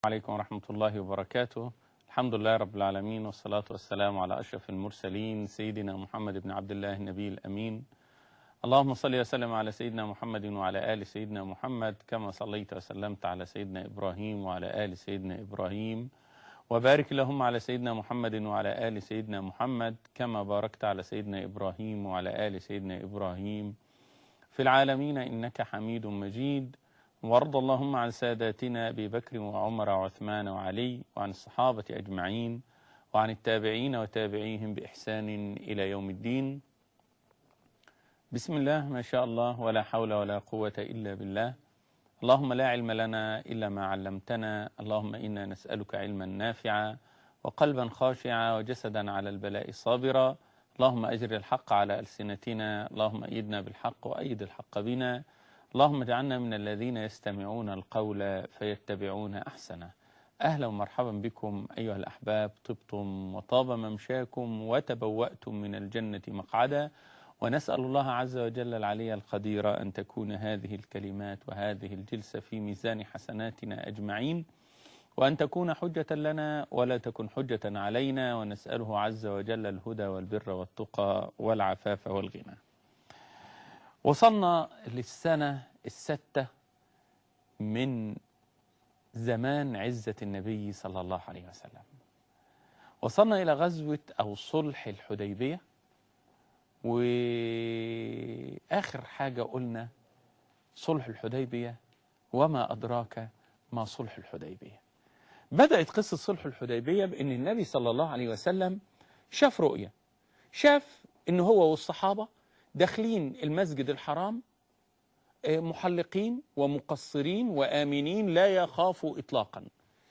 عليكم ورحمة الله وبركاته الحمد لله رب العالمين والصلاة والسلام على أشرف المرسلين سيدنا محمد بن عبد الله النبي الأمين اللهم صل وسلم على سيدنا محمد وعلى آل سيدنا محمد كما صليت وسلمت على سيدنا إبراهيم وعلى آل سيدنا إبراهيم وبارك اللهم على سيدنا محمد وعلى آل سيدنا محمد كما باركت على سيدنا إبراهيم وعلى آل سيدنا إبراهيم في العالمين إنك حميد مجيد وارض اللهم عن ساداتنا أبي بكر وعمر وعثمان وعلي وعن الصحابة أجمعين وعن التابعين وتابعيهم بإحسان إلى يوم الدين بسم الله ما شاء الله ولا حول ولا قوة إلا بالله اللهم لا علم لنا إلا ما علمتنا اللهم إنا نسألك علما نافعا وقلبا خاشعا وجسدا على البلاء صابرا اللهم أجر الحق على ألسنتنا اللهم أيدنا بالحق وأيد الحق بنا اللهم اجعلنا من الذين يستمعون القول فيتبعون أحسنه أهلا ومرحبا بكم أيها الأحباب طبتم وطاب ممشاكم وتبوأتم من الجنة مقعدا ونسأل الله عز وجل العلي القدير أن تكون هذه الكلمات وهذه الجلسة في ميزان حسناتنا أجمعين وأن تكون حجة لنا ولا تكن حجة علينا ونسأله عز وجل الهدى والبر والتقى والعفاف والغنى وصلنا للسنة الستة من زمان عزة النبي صلى الله عليه وسلم وصلنا إلى غزوة أو صلح الحديبية وآخر حاجة قلنا صلح الحديبية وما أدراك ما صلح الحديبية بدأت قصة صلح الحديبية بأن النبي صلى الله عليه وسلم شاف رؤية شاف أن هو والصحابة داخلين المسجد الحرام محلقين ومقصرين وآمنين لا يخافوا إطلاقا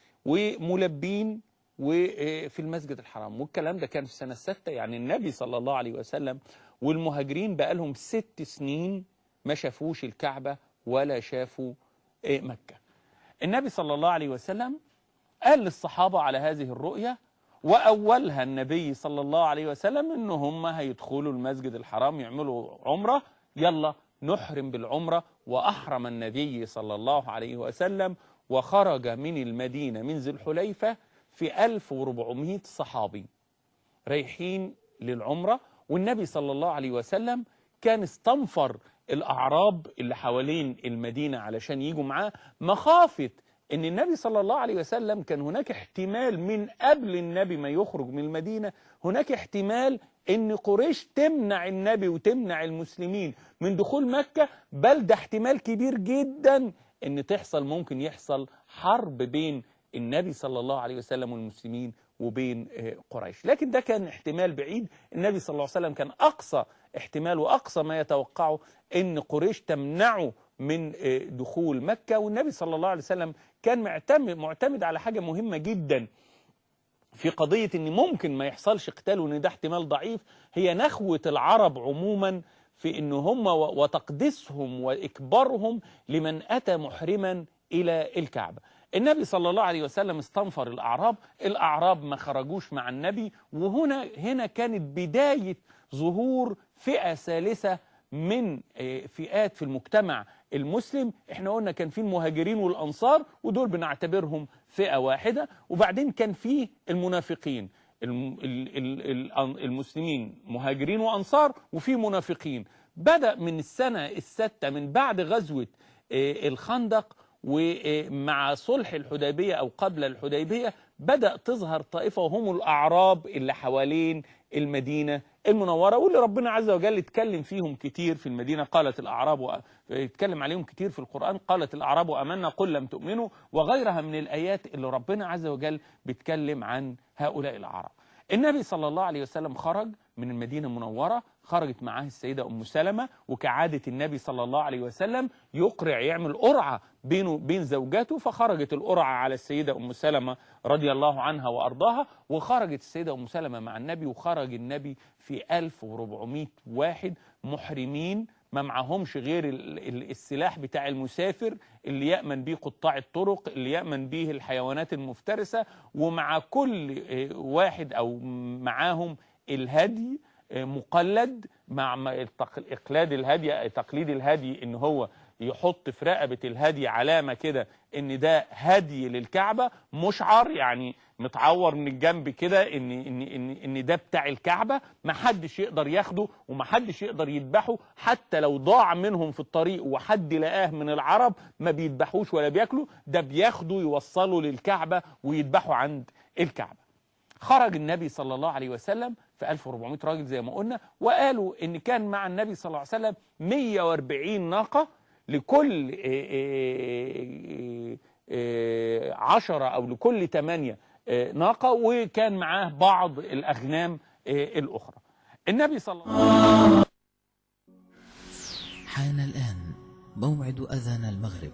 وملبين وفي المسجد الحرام والكلام ده كان في السنة الستة يعني النبي صلى الله عليه وسلم والمهاجرين بقى لهم ست سنين ما شافوش الكعبة ولا شافوا مكة النبي صلى الله عليه وسلم قال للصحابة على هذه الرؤية وأولها النبي صلى الله عليه وسلم إن هم هيدخلوا المسجد الحرام يعملوا عمرة يلا نحرم بالعمرة وأحرم النبي صلى الله عليه وسلم وخرج من المدينة من ذي الحليفة في 1400 صحابي رايحين للعمرة والنبي صلى الله عليه وسلم كان استنفر الأعراب اللي حوالين المدينة علشان يجوا معاه مخافة ان النبي صلى الله عليه وسلم كان هناك احتمال من قبل النبي ما يخرج من المدينة هناك احتمال ان قريش تمنع النبي وتمنع المسلمين من دخول مكة بل ده احتمال كبير جدا ان تحصل ممكن يحصل حرب بين النبي صلى الله عليه وسلم والمسلمين وبين قريش لكن ده كان احتمال بعيد النبي صلى الله عليه وسلم كان أقصى احتمال وأقصى ما يتوقعه ان قريش تمنعه من دخول مكة والنبي صلى الله عليه وسلم كان معتمد, معتمد على حاجة مهمة جدا في قضية ان ممكن ما يحصلش قتال وان ده احتمال ضعيف هي نخوة العرب عموما في ان هم وتقديسهم واكبارهم لمن اتى محرما الى الكعبة النبي صلى الله عليه وسلم استنفر الأعراب الأعراب ما خرجوش مع النبي وهنا هنا كانت بداية ظهور فئة ثالثة من فئات في المجتمع المسلم احنا قلنا كان في المهاجرين والأنصار ودول بنعتبرهم فئة واحدة وبعدين كان في المنافقين المسلمين مهاجرين وأنصار وفي منافقين بدأ من السنة الستة من بعد غزوة الخندق ومع صلح الحديبية أو قبل الحديبية بدأ تظهر طائفة وهم الأعراب اللي حوالين المدينة المنورة واللي ربنا عز وجل اتكلم فيهم كتير في المدينة قالت الأعراب اتكلم عليهم كتير في القرآن قالت الأعراب أمنا قل لم تؤمنوا وغيرها من الآيات اللي ربنا عز وجل بيتكلم عن هؤلاء الأعراب النبي صلى الله عليه وسلم خرج من المدينة المنورة خرجت معاه السيدة أم سلمة وكعادة النبي صلى الله عليه وسلم يقرع يعمل قرعة بينه بين زوجاته فخرجت القرعة على السيدة أم سلمة رضي الله عنها وأرضاها وخرجت السيدة أم سلمة مع النبي وخرج النبي في 1400 واحد محرمين ما معهمش غير السلاح بتاع المسافر اللي يأمن به قطاع الطرق اللي يأمن به الحيوانات المفترسة ومع كل واحد أو معاهم الهدي مقلد مع اقلاد الهدي تقليد الهدي ان هو يحط في رقبة الهدي علامة كده ان ده هدي للكعبة مشعر يعني متعور من الجنب كده ان ان ان ان ده بتاع الكعبة ما حدش يقدر ياخده وما حدش يقدر يذبحه حتى لو ضاع منهم في الطريق وحد لقاه من العرب ما بيذبحوش ولا بياكلوا ده بياخده يوصله للكعبة ويذبحه عند الكعبة خرج النبي صلى الله عليه وسلم في 1400 راجل زي ما قلنا وقالوا ان كان مع النبي صلى الله عليه وسلم 140 ناقة لكل آه، آه، آه، عشرة او لكل ثمانية آه، ناقة وكان معاه بعض الاغنام آه، الاخرى النبي صلى الله عليه وسلم حان الآن موعد أذان المغرب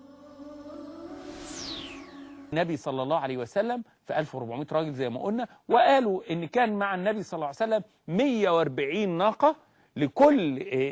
النبي صلى الله عليه وسلم في 1400 راجل زي ما قلنا وقالوا ان كان مع النبي صلى الله عليه وسلم 140 ناقة لكل آه،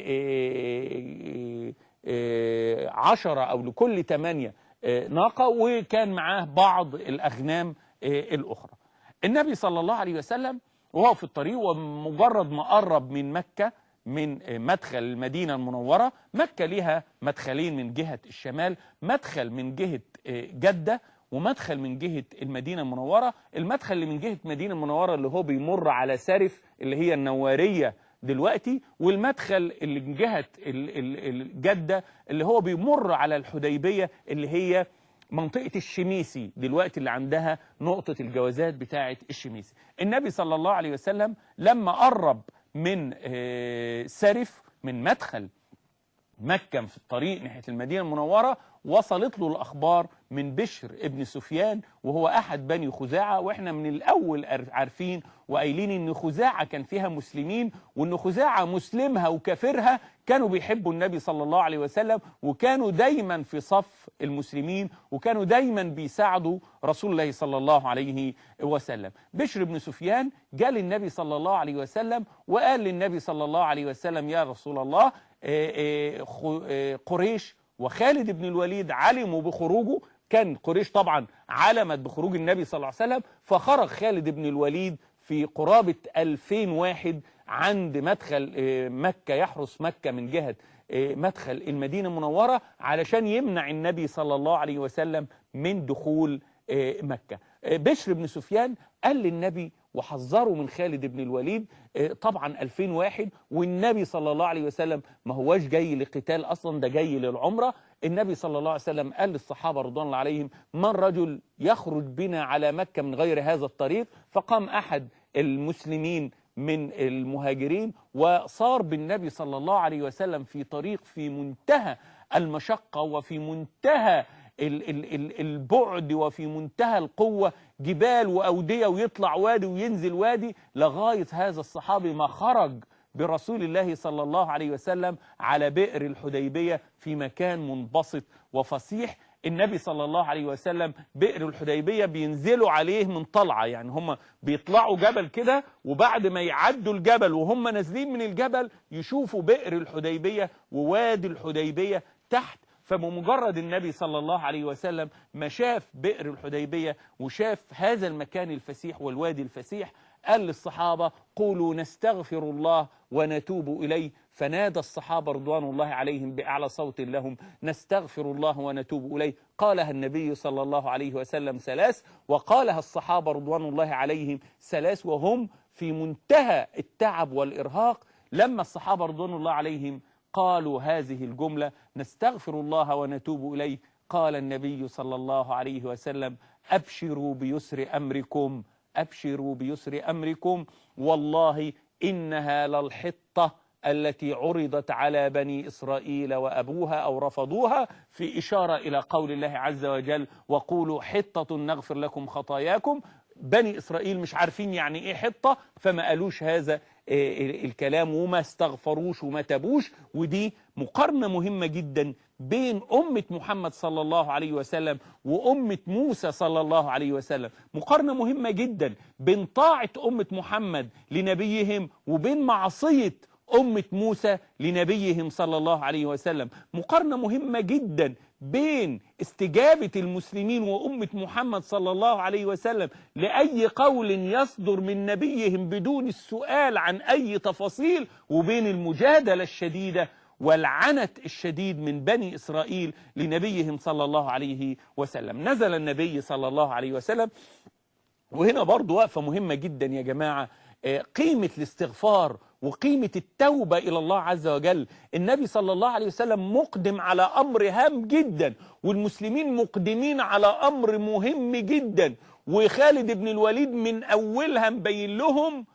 آه، آه، عشرة او لكل ثمانية آه، ناقة وكان معاه بعض الاغنام آه، الاخرى النبي صلى الله عليه وسلم وهو في الطريق ومجرد ما قرب من مكة من مدخل المدينة المنورة مكة لها مدخلين من جهة الشمال مدخل من جهة جدة ومدخل من جهة المدينة المنورة المدخل اللي من جهة المدينة المنورة اللي هو بيمر على سارف اللي هي النوارية دلوقتي والمدخل اللي من جهة ال- ال- الجدة اللي هو بيمر على الحديبية اللي هي منطقة الشميسي دلوقتي اللي عندها نقطة الجوازات بتاعة الشميسي النبي صلى الله عليه وسلم لما قرب من آه، سرف من مدخل مكة في الطريق ناحية المدينة المنورة وصلت له الأخبار من بشر ابن سفيان وهو أحد بني خزاعة وإحنا من الأول عار- عارفين وقايلين إن خزاعة كان فيها مسلمين وإن خزاعة مسلمها وكافرها كانوا بيحبوا النبي صلى الله عليه وسلم وكانوا دايما في صف المسلمين وكانوا دايما بيساعدوا رسول الله صلى الله عليه وسلم بشر بن سفيان جاء للنبي صلى الله عليه وسلم وقال للنبي صلى الله عليه وسلم يا رسول الله آه، آه، خ- آه، قريش وخالد بن الوليد علموا بخروجه كان قريش طبعا علمت بخروج النبي صلى الله عليه وسلم فخرج خالد بن الوليد في قرابة 2000 واحد عند مدخل آه، مكة يحرس مكة من جهة آه، مدخل المدينة المنورة علشان يمنع النبي صلى الله عليه وسلم من دخول آه، مكة آه، بشر بن سفيان قال للنبي وحذره من خالد بن الوليد آه، طبعا 2000 واحد والنبي صلى الله عليه وسلم ما هواش جاي لقتال اصلا ده جاي للعمره النبي صلى الله عليه وسلم قال للصحابه رضوان الله عليهم من رجل يخرج بنا على مكه من غير هذا الطريق فقام احد المسلمين من المهاجرين وصار بالنبي صلى الله عليه وسلم في طريق في منتهى المشقه وفي منتهى ال- ال- ال- البعد وفي منتهى القوة جبال وأودية ويطلع وادي وينزل وادي لغاية هذا الصحابي ما خرج برسول الله صلى الله عليه وسلم على بئر الحديبية في مكان منبسط وفسيح النبي صلى الله عليه وسلم بئر الحديبية بينزلوا عليه من طلعة يعني هم بيطلعوا جبل كده وبعد ما يعدوا الجبل وهم نازلين من الجبل يشوفوا بئر الحديبية ووادي الحديبية تحت فبمجرد النبي صلى الله عليه وسلم ما شاف بئر الحديبية وشاف هذا المكان الفسيح والوادي الفسيح قال للصحابة قولوا نستغفر الله ونتوب إليه فنادى الصحابة رضوان الله عليهم بأعلى صوت لهم نستغفر الله ونتوب إليه قالها النبي صلى الله عليه وسلم ثلاث وقالها الصحابة رضوان الله عليهم ثلاث وهم في منتهى التعب والإرهاق لما الصحابة رضوان الله عليهم قالوا هذه الجملة نستغفر الله ونتوب إليه قال النبي صلى الله عليه وسلم أبشروا بيسر أمركم أبشروا بيسر أمركم والله إنها للحطة التي عرضت على بني إسرائيل وأبوها أو رفضوها في إشارة إلى قول الله عز وجل وقولوا حطة نغفر لكم خطاياكم بني إسرائيل مش عارفين يعني إيه حطة فما قالوش هذا آه، الكلام وما استغفروش وما تابوش ودي مقارنة مهمة جدا بين أمة محمد صلى الله عليه وسلم وأمة موسى صلى الله عليه وسلم مقارنة مهمة جدا بين طاعة أمة محمد لنبيهم وبين معصية أمة موسى لنبيهم صلى الله عليه وسلم مقارنة مهمة جدا بين استجابة المسلمين وأمة محمد صلى الله عليه وسلم لأي قول يصدر من نبيهم بدون السؤال عن أي تفاصيل وبين المجادلة الشديدة والعنت الشديد من بني إسرائيل لنبيهم صلى الله عليه وسلم نزل النبي صلى الله عليه وسلم وهنا برضو وقفة مهمة جدا يا جماعة آه، قيمة الاستغفار وقيمة التوبة إلى الله عز وجل النبي صلى الله عليه وسلم مقدم على أمر هام جدا والمسلمين مقدمين على أمر مهم جدا وخالد بن الوليد من أولها مبين لهم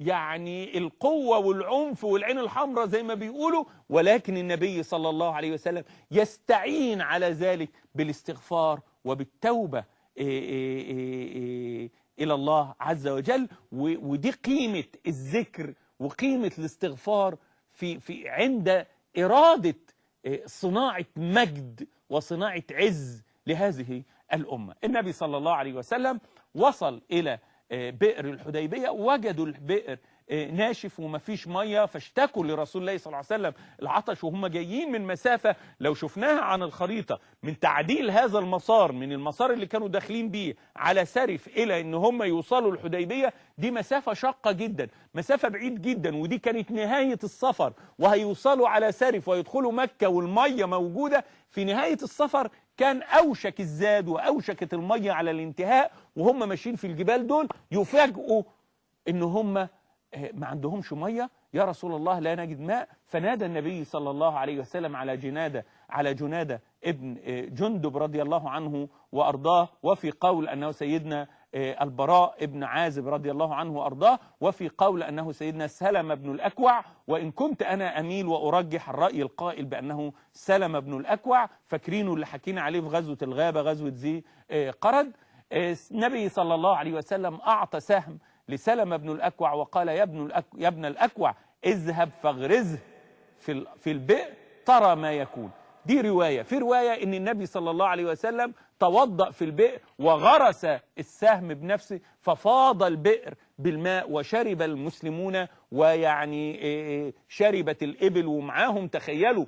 يعني القوة والعنف والعين الحمراء زي ما بيقولوا ولكن النبي صلى الله عليه وسلم يستعين على ذلك بالاستغفار وبالتوبة إيه إيه إيه إيه إلى الله عز وجل و- ودي قيمة الذكر وقيمة الاستغفار في في عند إرادة إيه، صناعة مجد وصناعة عز لهذه الأمة النبي صلى الله عليه وسلم وصل إلى آه، بئر الحديبية وجدوا البئر آه، ناشف ومفيش ميه فاشتكوا لرسول الله صلى الله عليه وسلم العطش وهم جايين من مسافه لو شفناها عن الخريطه من تعديل هذا المسار من المسار اللي كانوا داخلين بيه على سرف الى ان هم يوصلوا الحديبيه دي مسافه شاقه جدا مسافه بعيد جدا ودي كانت نهايه السفر وهيوصلوا على سرف ويدخلوا مكه والميه موجوده في نهايه السفر كان اوشك الزاد واوشكت الميه على الانتهاء وهم ماشيين في الجبال دول يفاجئوا ان هم آه، ما عندهمش ميه يا رسول الله لا نجد ماء فنادى النبي صلى الله عليه وسلم على جناده على جناده ابن آه، جندب رضي الله عنه وارضاه وفي قول انه سيدنا آه، البراء ابن عازب رضي الله عنه وارضاه وفي قول انه سيدنا سلم بن الاكوع وان كنت انا اميل وارجح الراي القائل بانه سلم بن الاكوع فاكرينه اللي حكينا عليه في غزوه الغابه غزوه ذي آه، قرد آه، النبي صلى الله عليه وسلم اعطى سهم لسلم بن الاكوع وقال يا ابن الأكوع, يا ابن الاكوع اذهب فاغرزه في ال- في البئر ترى ما يكون دي روايه في روايه ان النبي صلى الله عليه وسلم توضأ في البئر وغرس السهم بنفسه ففاض البئر بالماء وشرب المسلمون ويعني إيه، شربت الإبل ومعاهم تخيلوا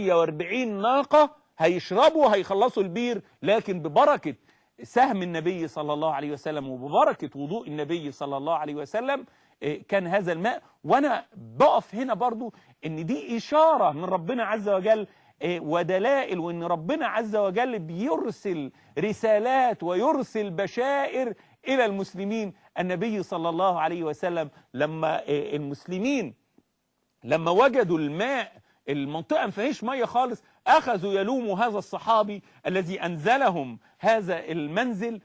140 ناقة هيشربوا هيخلصوا البير لكن ببركة سهم النبي صلى الله عليه وسلم وببركة وضوء النبي صلى الله عليه وسلم إيه، كان هذا الماء وانا بقف هنا برضو ان دي اشارة من ربنا عز وجل إيه، ودلائل وان ربنا عز وجل بيرسل رسالات ويرسل بشائر الى المسلمين النبي صلى الله عليه وسلم لما إيه، المسلمين لما وجدوا الماء المنطقة ما فيهاش مية خالص أخذوا يلوموا هذا الصحابي الذي أنزلهم هذا المنزل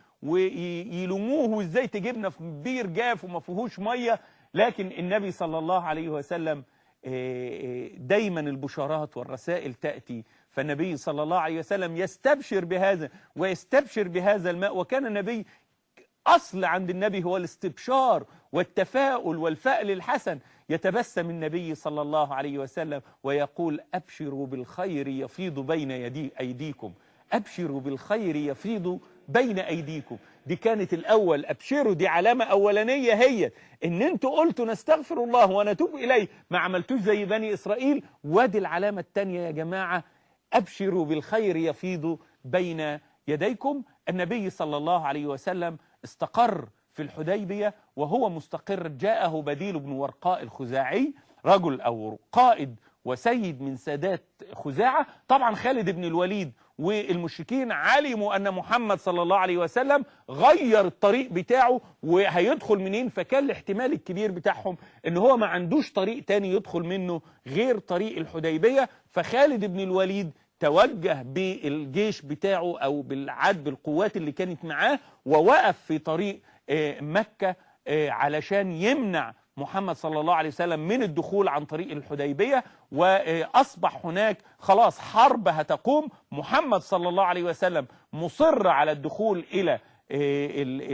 ويلوموه ازاي تجيبنا في بير جاف وما فيهوش مية لكن النبي صلى الله عليه وسلم آه، آه، دايما البشارات والرسائل تأتي فالنبي صلى الله عليه وسلم يستبشر بهذا ويستبشر بهذا الماء وكان النبي أصل عند النبي هو الاستبشار والتفاؤل والفأل الحسن يتبسم النبي صلى الله عليه وسلم ويقول أبشروا بالخير يفيض بين يدي أيديكم أبشروا بالخير يفيض بين أيديكم دي كانت الأول أبشروا دي علامة أولانية هي إن أنتوا قلتوا نستغفر الله ونتوب إليه ما عملتوش زي بني إسرائيل وادي العلامة التانية يا جماعة أبشروا بالخير يفيض بين يديكم النبي صلى الله عليه وسلم استقر في الحديبية وهو مستقر جاءه بديل بن ورقاء الخزاعي رجل أو قائد وسيد من سادات خزاعة طبعا خالد بن الوليد والمشركين علموا أن محمد صلى الله عليه وسلم غير الطريق بتاعه وهيدخل منين فكان الاحتمال الكبير بتاعهم ان هو ما عندوش طريق تاني يدخل منه غير طريق الحديبية فخالد بن الوليد توجه بالجيش بتاعه او بالعد بالقوات اللي كانت معاه ووقف في طريق آه، مكة آه، علشان يمنع محمد صلى الله عليه وسلم من الدخول عن طريق الحديبية وأصبح هناك خلاص حرب هتقوم محمد صلى الله عليه وسلم مصر على الدخول إلى آه، ال-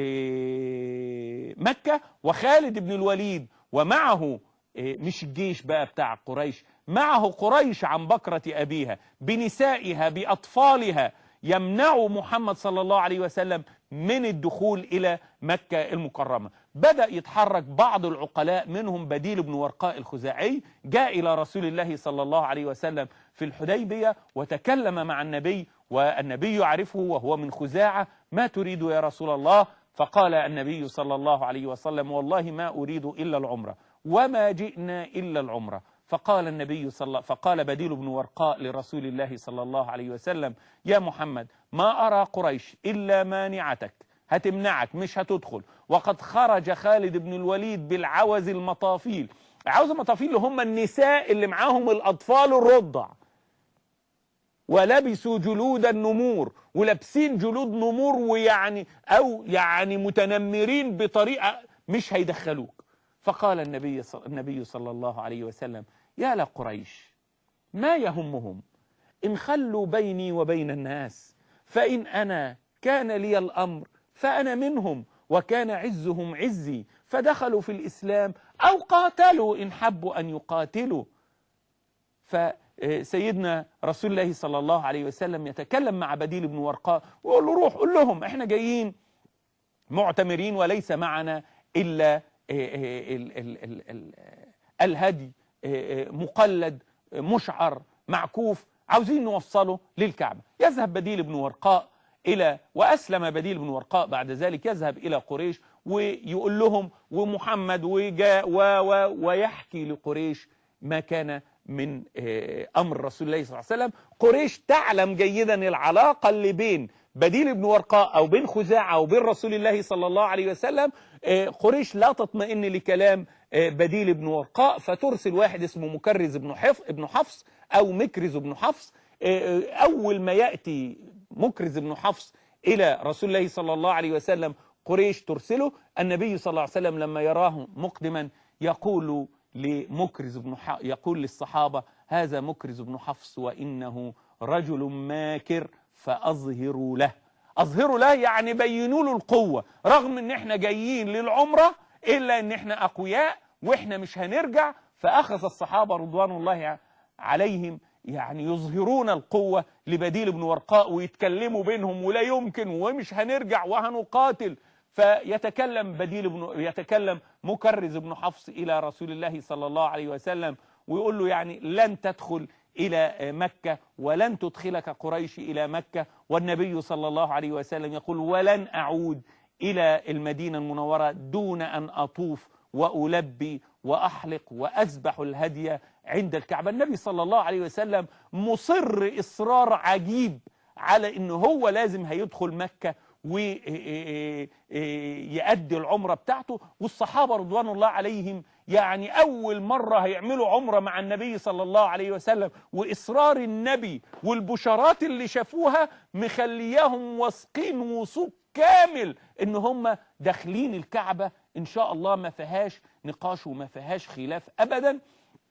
آه، مكة وخالد بن الوليد ومعه آه، مش الجيش بقى بتاع قريش معه قريش عن بكرة أبيها بنسائها بأطفالها يمنعوا محمد صلى الله عليه وسلم من الدخول إلى مكة المكرمة بدأ يتحرك بعض العقلاء منهم بديل بن ورقاء الخزاعي جاء إلى رسول الله صلى الله عليه وسلم في الحديبية وتكلم مع النبي والنبي يعرفه وهو من خزاعة ما تريد يا رسول الله فقال النبي صلى الله عليه وسلم والله ما أريد إلا العمرة وما جئنا إلا العمرة فقال النبي صلى فقال بديل بن ورقاء لرسول الله صلى الله عليه وسلم يا محمد ما أرى قريش إلا مانعتك هتمنعك مش هتدخل وقد خرج خالد بن الوليد بالعوز المطافيل عوز المطافيل اللي هم النساء اللي معاهم الأطفال الرضع ولبسوا جلود النمور ولابسين جلود نمور ويعني او يعني متنمرين بطريقه مش هيدخلوك فقال النبي صل... النبي صلى الله عليه وسلم يا لقريش ما يهمهم ان خلوا بيني وبين الناس فان انا كان لي الامر فانا منهم وكان عزهم عزي فدخلوا في الاسلام او قاتلوا ان حبوا ان يقاتلوا فسيدنا رسول الله صلى الله عليه وسلم يتكلم مع بديل بن ورقاء ويقول له روح قول لهم احنا جايين معتمرين وليس معنا الا ال ال ال ال الهدي مقلد مشعر معكوف عاوزين نوصله للكعبة يذهب بديل بن ورقاء إلى وأسلم بديل بن ورقاء بعد ذلك يذهب إلى قريش ويقول لهم ومحمد وجاء و و ويحكي لقريش ما كان من أمر رسول الله صلى الله عليه وسلم قريش تعلم جيدا العلاقة اللي بين بديل بن ورقاء أو بين خزاعة أو بين رسول الله صلى الله عليه وسلم قريش لا تطمئن لكلام بديل بن ورقاء فترسل واحد اسمه مكرز بن حفص ابن حفص أو مكرز بن حفص أول ما يأتي مكرز بن حفص إلى رسول الله صلى الله عليه وسلم قريش ترسله النبي صلى الله عليه وسلم لما يراه مقدما يقول لمكرز بن ح... يقول للصحابة هذا مكرز بن حفص وإنه رجل ماكر فأظهروا له أظهروا له يعني بينوا له القوة رغم ان احنا جايين للعمرة إلا ان احنا أقوياء واحنا مش هنرجع فأخذ الصحابة رضوان الله عليهم يعني يظهرون القوة لبديل بن ورقاء ويتكلموا بينهم ولا يمكن ومش هنرجع وهنقاتل فيتكلم بديل بن يتكلم مكرز بن حفص إلى رسول الله صلى الله عليه وسلم ويقول له يعني لن تدخل إلى مكة ولن تدخلك قريش إلى مكة والنبي صلى الله عليه وسلم يقول ولن أعود إلى المدينة المنورة دون أن أطوف وألبي وأحلق وأذبح الهدي عند الكعبة النبي صلى الله عليه وسلم مصر إصرار عجيب على أنه هو لازم هيدخل مكة ويأدي العمرة بتاعته والصحابة رضوان الله عليهم يعني أول مرة هيعملوا عمرة مع النبي صلى الله عليه وسلم وإصرار النبي والبشارات اللي شافوها مخلياهم واثقين وثوق كامل ان هم داخلين الكعبة ان شاء الله ما فيهاش نقاش وما فيهاش خلاف ابدا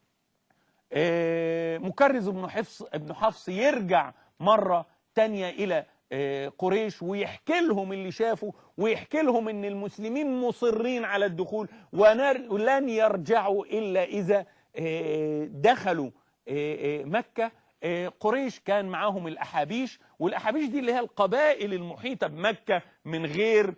مكرز بن حفص ابن حفص يرجع مرة تانية الى قريش ويحكي لهم اللي شافوا ويحكي لهم ان المسلمين مصرين على الدخول ولن يرجعوا الا اذا دخلوا مكة قريش كان معاهم الأحابيش والأحابيش دي اللي هي القبائل المحيطة بمكة من غير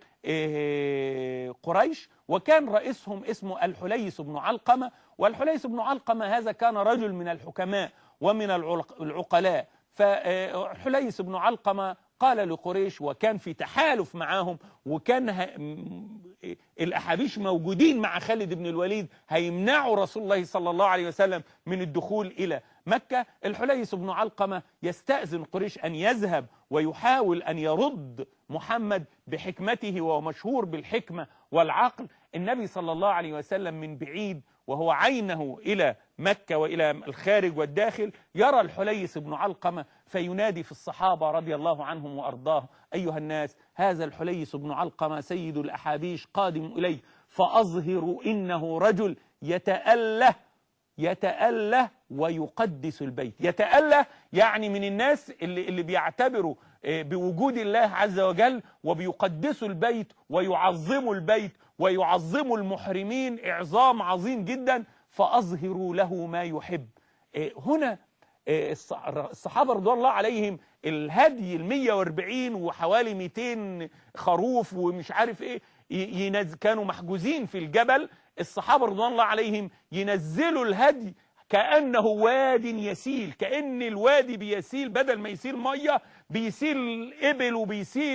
قريش وكان رئيسهم اسمه الحليس بن علقمة والحليس بن علقمة هذا كان رجل من الحكماء ومن العقلاء فحليس بن علقمة قال لقريش وكان في تحالف معاهم وكان الأحابيش موجودين مع خالد بن الوليد هيمنعوا رسول الله صلى الله عليه وسلم من الدخول إلى مكة الحليس بن علقمة يستأذن قريش أن يذهب ويحاول أن يرد محمد بحكمته وهو مشهور بالحكمة والعقل النبي صلى الله عليه وسلم من بعيد وهو عينه إلى مكة وإلى الخارج والداخل يرى الحليس بن علقمة فينادي في الصحابة رضي الله عنهم وأرضاه أيها الناس هذا الحليس بن علقمة سيد الأحابيش قادم إليه فأظهر إنه رجل يتأله يتأله ويقدس البيت يتأله يعني من الناس اللي, اللي بيعتبروا بوجود الله عز وجل وبيقدسوا البيت ويعظموا البيت ويعظموا المحرمين إعظام عظيم جدا فأظهروا له ما يحب هنا الصحابة رضوان الله عليهم الهدي المية واربعين وحوالي 200 خروف ومش عارف ايه ينز كانوا محجوزين في الجبل الصحابة رضوان الله عليهم ينزلوا الهدي كأنه واد يسيل كأن الوادي بيسيل بدل ما يسيل مية بيسيل إبل وبيسيل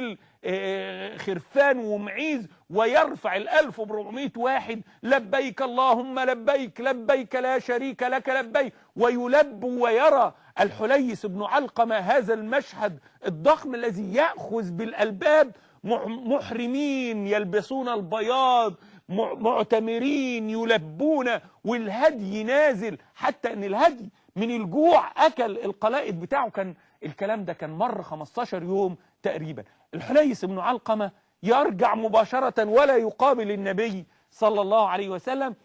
آه، خرفان ومعيز ويرفع ال 1400 واحد لبيك اللهم لبيك لبيك لا شريك لك لبيك ويلب ويرى الحليس بن علقمة هذا المشهد الضخم الذي يأخذ بالألباب مع- محرمين يلبسون البياض مع- معتمرين يلبون والهدي نازل حتى ان الهدي من الجوع اكل القلائد بتاعه كان الكلام ده كان مر 15 يوم تقريبا الحليس بن علقمة يرجع مباشرة ولا يقابل النبي صلى الله عليه وسلم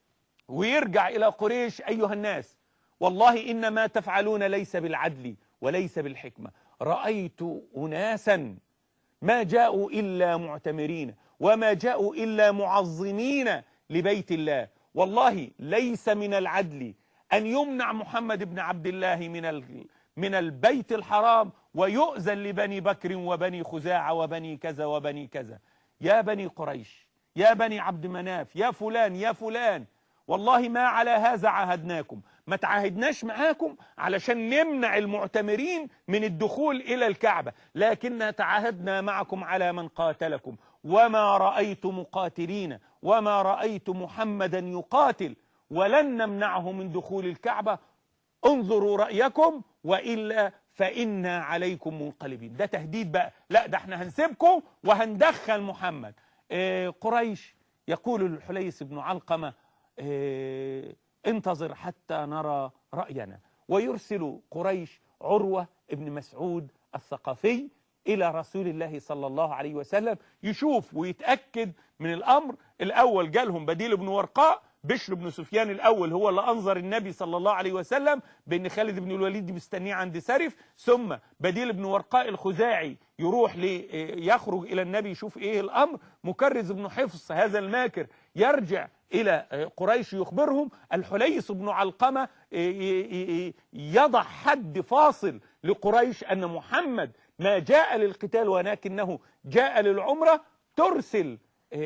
ويرجع إلى قريش أيها الناس والله إن ما تفعلون ليس بالعدل وليس بالحكمة رأيت أناسا ما جاءوا إلا معتمرين وما جاءوا إلا معظمين لبيت الله والله ليس من العدل أن يمنع محمد بن عبد الله من ال- من البيت الحرام ويؤذن لبني بكر وبني خزاعة وبني كذا وبني كذا يا بني قريش يا بني عبد مناف يا فلان يا فلان والله ما على هذا عاهدناكم ما تعاهدناش معاكم علشان نمنع المعتمرين من الدخول إلى الكعبة لكن تعاهدنا معكم على من قاتلكم وما رأيت مقاتلين وما رأيت محمدا يقاتل ولن نمنعه من دخول الكعبة انظروا رأيكم وإلا فإنا عليكم منقلبين ده تهديد بقى لا ده احنا هنسيبكم وهندخل محمد اه قريش يقول الحليس بن علقمة اه انتظر حتى نرى رأينا ويرسل قريش عروة ابن مسعود الثقفي إلى رسول الله صلى الله عليه وسلم يشوف ويتأكد من الأمر الأول جالهم بديل بن ورقاء بشر بن سفيان الأول هو اللي أنظر النبي صلى الله عليه وسلم بأن خالد بن الوليد مستنيه عند سرف ثم بديل بن ورقاء الخزاعي يروح لي يخرج إلى النبي يشوف إيه الأمر مكرز بن حفص هذا الماكر يرجع إلى قريش يخبرهم الحليس بن علقمة يضع حد فاصل لقريش أن محمد ما جاء للقتال ولكنه جاء للعمرة ترسل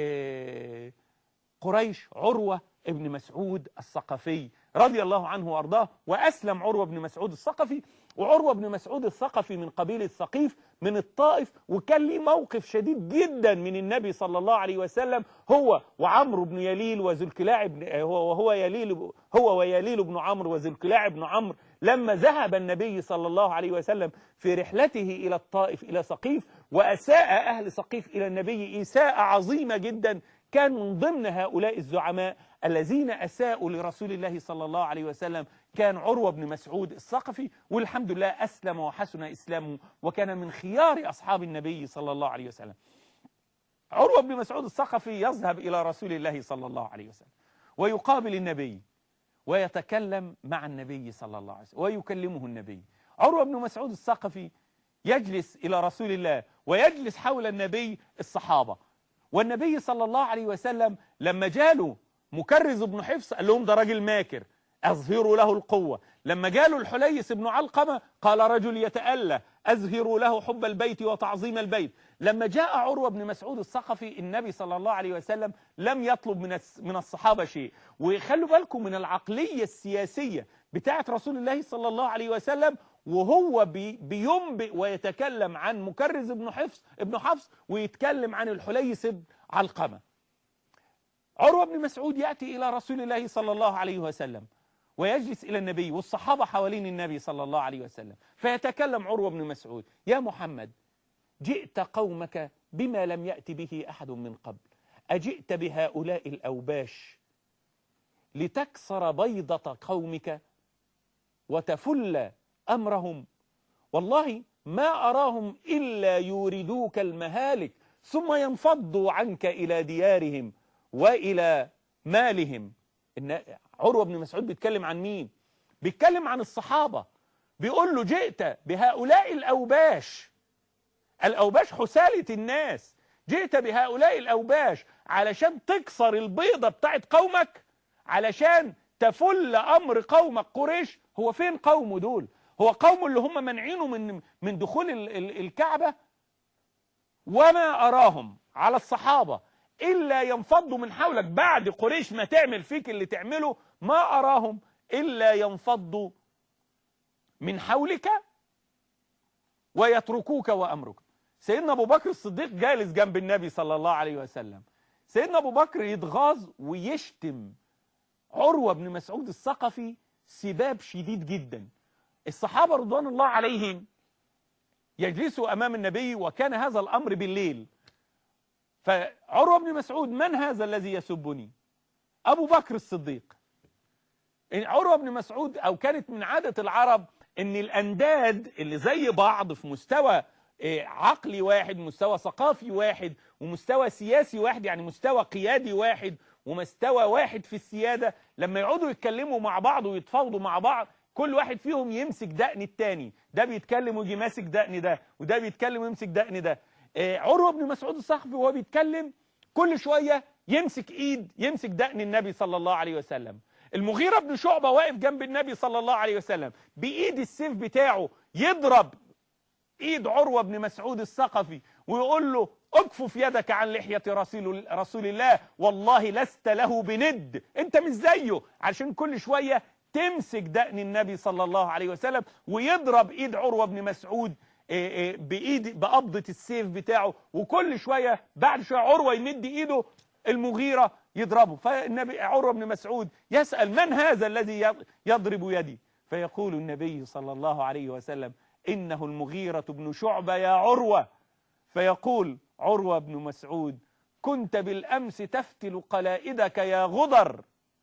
قريش عروة ابن مسعود الثقفي رضي الله عنه وارضاه وأسلم عروة بن مسعود الثقفي وعروة بن مسعود الثقفي من قبيلة ثقيف من الطائف وكان ليه موقف شديد جدا من النبي صلى الله عليه وسلم هو وعمرو بن يليل وذو الكلاع بن هو وهو يليل هو ويليل بن عمرو وذو الكلاع بن عمرو لما ذهب النبي صلى الله عليه وسلم في رحلته إلى الطائف إلى ثقيف وأساء أهل ثقيف إلى النبي إساءة عظيمة جدا كان من ضمن هؤلاء الزعماء الذين أساءوا لرسول الله صلى الله عليه وسلم كان عروة بن مسعود الثقفي والحمد لله أسلم وحسن إسلامه وكان من خيار أصحاب النبي صلى الله عليه وسلم عروة بن مسعود الثقفي يذهب إلى رسول الله صلى الله عليه وسلم ويقابل النبي ويتكلم مع النبي صلى الله عليه وسلم ويكلمه النبي عروة بن مسعود الثقفي يجلس إلى رسول الله ويجلس حول النبي الصحابة والنبي صلى الله عليه وسلم لما جاله مكرز بن حفص قال لهم ده راجل ماكر أظهروا له القوة لما جاله الحليس بن علقمة قال رجل يتألى أظهروا له حب البيت وتعظيم البيت لما جاء عروة بن مسعود الثقفي النبي صلى الله عليه وسلم لم يطلب من من الصحابة شيء وخلوا بالكم من العقلية السياسية بتاعة رسول الله صلى الله عليه وسلم وهو بي بينبئ ويتكلم عن مكرز بن حفص ابن حفص ويتكلم عن الحليس بن علقمة عروة بن مسعود يأتي إلى رسول الله صلى الله عليه وسلم ويجلس إلى النبي والصحابة حوالين النبي صلى الله عليه وسلم فيتكلم عروة بن مسعود يا محمد جئت قومك بما لم يأت به أحد من قبل أجئت بهؤلاء الأوباش لتكسر بيضة قومك وتفل أمرهم والله ما أراهم إلا يوردوك المهالك ثم ينفضوا عنك إلى ديارهم وإلى مالهم إن عروة بن مسعود بيتكلم عن مين بيتكلم عن الصحابة بيقول له جئت بهؤلاء الأوباش الأوباش حسالة الناس جئت بهؤلاء الأوباش علشان تكسر البيضة بتاعت قومك علشان تفل أمر قومك قريش هو فين قومه دول هو قوم اللي هم منعينه من من دخول ال ال الكعبة وما أراهم على الصحابة إلا ينفضوا من حولك بعد قريش ما تعمل فيك اللي تعمله ما أراهم إلا ينفضوا من حولك ويتركوك وأمرك سيدنا ابو بكر الصديق جالس جنب النبي صلى الله عليه وسلم سيدنا ابو بكر يتغاظ ويشتم عروه بن مسعود الثقفي سباب شديد جدا الصحابه رضوان الله عليهم يجلسوا امام النبي وكان هذا الامر بالليل فعروه بن مسعود من هذا الذي يسبني ابو بكر الصديق إن عروه بن مسعود او كانت من عاده العرب ان الانداد اللي زي بعض في مستوى إيه، عقلي واحد مستوى ثقافي واحد ومستوى سياسي واحد يعني مستوى قيادي واحد ومستوى واحد في السيادة لما يقعدوا يتكلموا مع بعض ويتفاوضوا مع بعض كل واحد فيهم يمسك دقن التاني ده بيتكلم ويجي ماسك دقن ده وده بيتكلم ويمسك دقن ده إيه، عروة بن مسعود الصحفي وهو بيتكلم كل شوية يمسك ايد يمسك دقن النبي صلى الله عليه وسلم المغيرة بن شعبة واقف جنب النبي صلى الله عليه وسلم بإيد السيف بتاعه يضرب ايد عروه بن مسعود الثقفي ويقول له اكفف يدك عن لحيه رسول رسول الله والله لست له بند انت مش زيه عشان كل شويه تمسك دقن النبي صلى الله عليه وسلم ويضرب ايد عروه بن مسعود إيه إيه بايد بقبضه السيف بتاعه وكل شويه بعد شويه عروه يمد ايده المغيره يضربه فالنبي عروه بن مسعود يسال من هذا الذي يضرب يدي فيقول النبي صلى الله عليه وسلم إنه المغيرة بن شعبة يا عروة فيقول عروة بن مسعود كنت بالأمس تفتل قلائدك يا غدر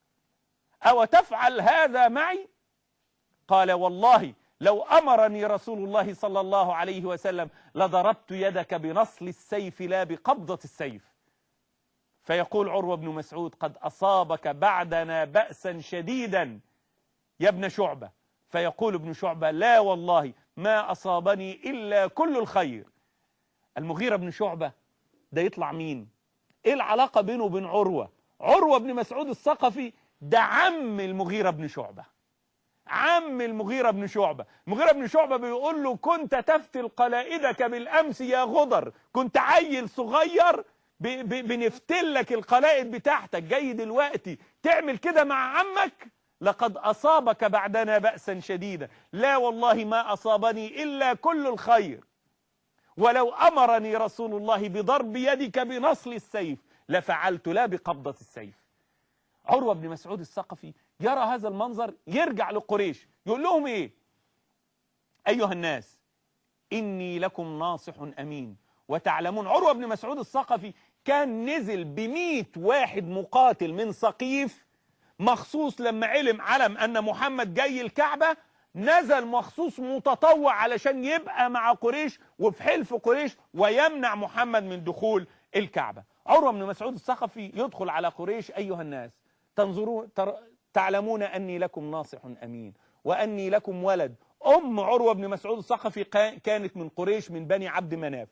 أو تفعل هذا معي قال والله لو أمرني رسول الله صلى الله عليه وسلم لضربت يدك بنصل السيف لا بقبضة السيف فيقول عروة بن مسعود قد أصابك بعدنا بأسا شديدا يا ابن شعبة فيقول ابن شعبة لا والله ما أصابني إلا كل الخير المغيرة بن شعبة ده يطلع مين إيه العلاقة بينه وبين عروة عروة بن مسعود الثقفي ده عم المغيرة بن شعبة عم المغيرة بن شعبة المغيرة بن شعبة بيقول له كنت تفتل قلائدك بالأمس يا غدر كنت عيل صغير ب ب بنفتل لك القلائد بتاعتك جاي دلوقتي تعمل كده مع عمك لقد أصابك بعدنا بأسا شديدا لا والله ما أصابني إلا كل الخير ولو أمرني رسول الله بضرب يدك بنصل السيف لفعلت لا بقبضة السيف عروة بن مسعود الثقفي يرى هذا المنظر يرجع لقريش يقول لهم إيه أيها الناس إني لكم ناصح أمين وتعلمون عروة بن مسعود الثقفي كان نزل بمئة واحد مقاتل من سقيف مخصوص لما علم علم أن محمد جاي الكعبة نزل مخصوص متطوع علشان يبقى مع قريش وفي حلف قريش ويمنع محمد من دخول الكعبة عروة بن مسعود الثقفي يدخل على قريش أيها الناس تنظرون تر... تعلمون أني لكم ناصح أمين وأني لكم ولد أم عروة بن مسعود الثقفي كانت من قريش من بني عبد مناف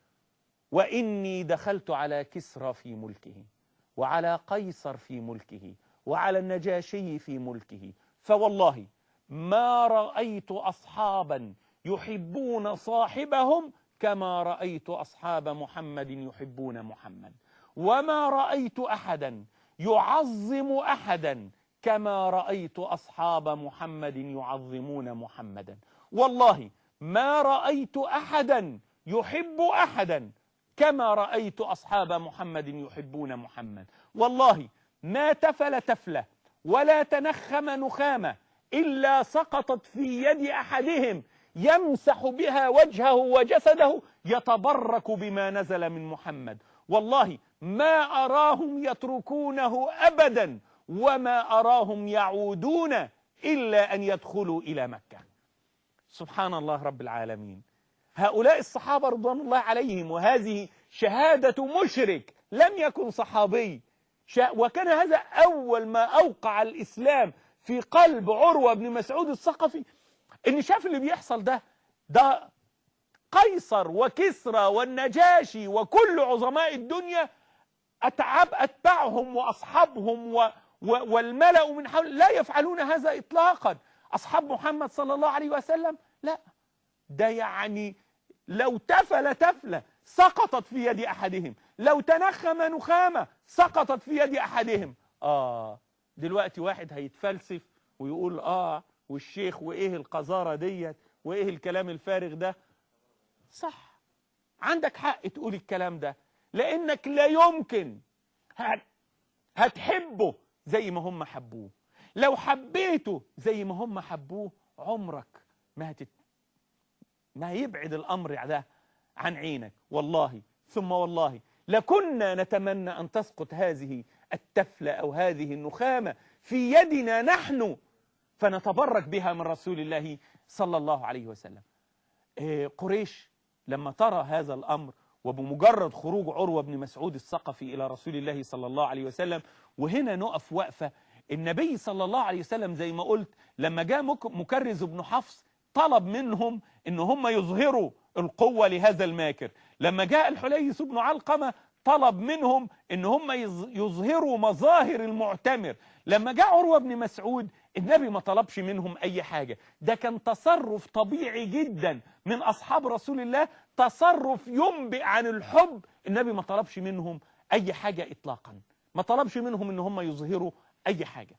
وإني دخلت على كسرى في ملكه وعلى قيصر في ملكه وعلى النجاشي في ملكه فوالله ما رأيت أصحابا يحبون صاحبهم كما رأيت أصحاب محمد يحبون محمد وما رأيت أحدا يعظم أحدا كما رأيت أصحاب محمد يعظمون محمدا والله ما رأيت أحدا يحب أحدا كما رأيت أصحاب محمد يحبون محمد والله ما تفل تفلة ولا تنخم نخامة إلا سقطت في يد أحدهم يمسح بها وجهه وجسده يتبرك بما نزل من محمد والله ما أراهم يتركونه أبدا وما أراهم يعودون إلا أن يدخلوا إلى مكة سبحان الله رب العالمين هؤلاء الصحابة رضوان الله عليهم وهذه شهادة مشرك لم يكن صحابي وكان هذا أول ما أوقع الإسلام في قلب عروة بن مسعود الثقفي إن شاف اللي بيحصل ده ده قيصر وكسرى والنجاشي وكل عظماء الدنيا أتعب أتباعهم وأصحابهم و و والملأ من حول لا يفعلون هذا إطلاقا أصحاب محمد صلى الله عليه وسلم لا ده يعني لو تفل تفلة سقطت في يد أحدهم لو تنخم نخامة سقطت في يد أحدهم آه دلوقتي واحد هيتفلسف ويقول آه والشيخ وإيه القذارة ديت وإيه الكلام الفارغ ده صح عندك حق تقول الكلام ده لانك لا يمكن هت- هتحبه زي ما هم حبوه لو حبيته زي ما هم حبوه عمرك ما هتت... ما هيبعد الامر ده عن عينك والله ثم والله لكنا نتمنى ان تسقط هذه التفله او هذه النخامه في يدنا نحن فنتبرك بها من رسول الله صلى الله عليه وسلم إيه، قريش لما ترى هذا الأمر وبمجرد خروج عروة بن مسعود الثقفي إلى رسول الله صلى الله عليه وسلم وهنا نقف وقفة النبي صلى الله عليه وسلم زي ما قلت لما جاء مك- مكرز بن حفص طلب منهم ان هم يظهروا القوة لهذا الماكر لما جاء الحليس بن علقمة طلب منهم ان هم يظ- يظهروا مظاهر المعتمر لما جاء عروة بن مسعود النبي ما طلبش منهم اي حاجة ده كان تصرف طبيعي جدا من اصحاب رسول الله تصرف ينبئ عن الحب النبي ما طلبش منهم اي حاجة اطلاقا ما طلبش منهم ان هم يظهروا اي حاجة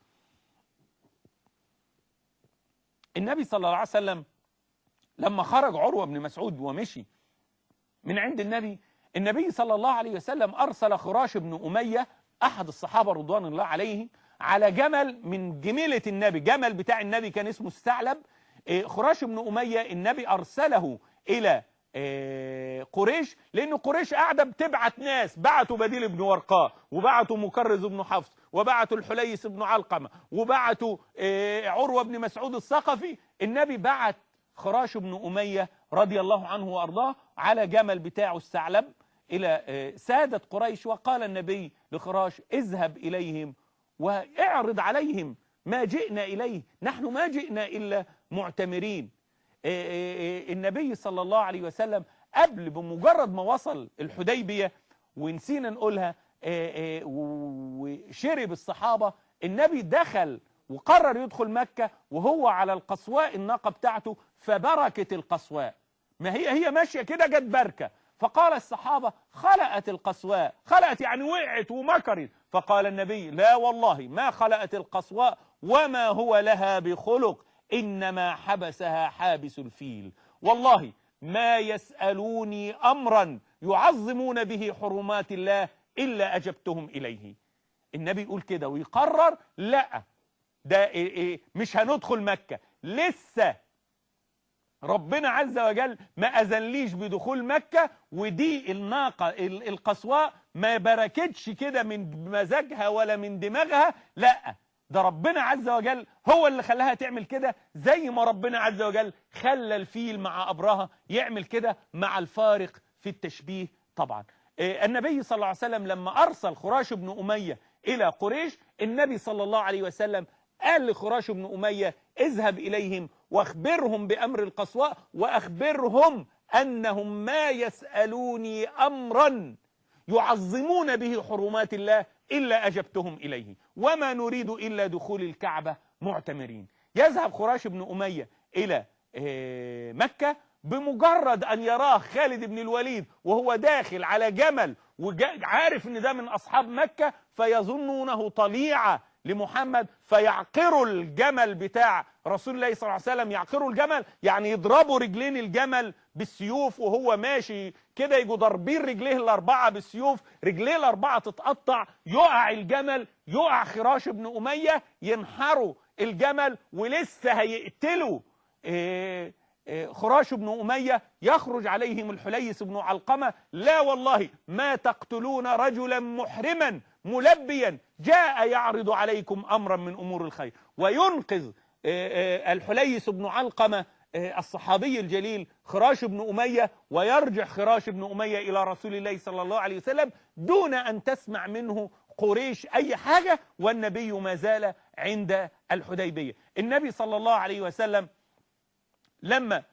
النبي صلى الله عليه وسلم لما خرج عروة بن مسعود ومشي من عند النبي النبي صلى الله عليه وسلم أرسل خراش بن أمية أحد الصحابة رضوان الله عليه على جمل من جميلة النبي جمل بتاع النبي كان اسمه الثعلب إيه، خراش بن أمية النبي أرسله إلى إيه، قريش لأن قريش قاعدة بتبعت ناس بعتوا بديل بن ورقاء وبعتوا مكرز بن حفص وبعتوا الحليس بن علقمة وبعتوا إيه، عروة بن مسعود الثقفي النبي بعت خراش بن أمية رضي الله عنه وأرضاه على جمل بتاعه الثعلب إلى آه، سادة قريش وقال النبي لخراش اذهب إليهم واعرض عليهم ما جئنا إليه نحن ما جئنا إلا معتمرين آه، آه، آه، النبي صلى الله عليه وسلم قبل بمجرد ما وصل الحديبية ونسينا نقولها آه، آه، وشرب الصحابة النبي دخل وقرر يدخل مكة وهو على القصواء الناقة بتاعته فبركت القصواء ما هي هي ماشية كده جت بركة فقال الصحابة خلأت القصواء خلأت يعني وقعت ومكرت فقال النبي لا والله ما خلأت القصواء وما هو لها بخلق إنما حبسها حابس الفيل والله ما يسألوني أمرا يعظمون به حرمات الله إلا أجبتهم إليه النبي يقول كده ويقرر لا ده إيه إيه مش هندخل مكة لسه ربنا عز وجل ما أذنليش بدخول مكة ودي الناقة ال- القصواء ما بركتش كده من مزاجها ولا من دماغها لا ده ربنا عز وجل هو اللي خلاها تعمل كده زي ما ربنا عز وجل خلى الفيل مع أبرهة يعمل كده مع الفارق في التشبيه طبعا آه، النبي صلى الله عليه وسلم لما أرسل خراش بن أمية إلى قريش النبي صلى الله عليه وسلم قال لخراش بن أمية اذهب إليهم واخبرهم بأمر القصواء وأخبرهم أنهم ما يسألوني أمرا يعظمون به حرمات الله إلا أجبتهم إليه وما نريد إلا دخول الكعبة معتمرين يذهب خراش بن أمية إلى آه، مكة بمجرد أن يراه خالد بن الوليد وهو داخل على جمل وعارف أن ده من أصحاب مكة فيظنونه طليعة لمحمد فيعقروا الجمل بتاع رسول الله صلى الله عليه وسلم يعقروا الجمل يعني يضربوا رجلين الجمل بالسيوف وهو ماشي كده يجوا ضاربين رجليه الأربعة بالسيوف رجليه الأربعة تتقطع يقع الجمل يقع خراش بن أمية ينحروا الجمل ولسه هيقتلوا إيه إيه خراش بن أمية يخرج عليهم الحليس بن علقمة لا والله ما تقتلون رجلا محرما ملبيا جاء يعرض عليكم أمرا من أمور الخير وينقذ إيه إيه الحليس بن علقمة إيه الصحابي الجليل خراش بن أمية ويرجع خراش بن أمية إلى رسول الله صلى الله عليه وسلم دون أن تسمع منه قريش أي حاجة والنبي ما زال عند الحديبية النبي صلى الله عليه وسلم لما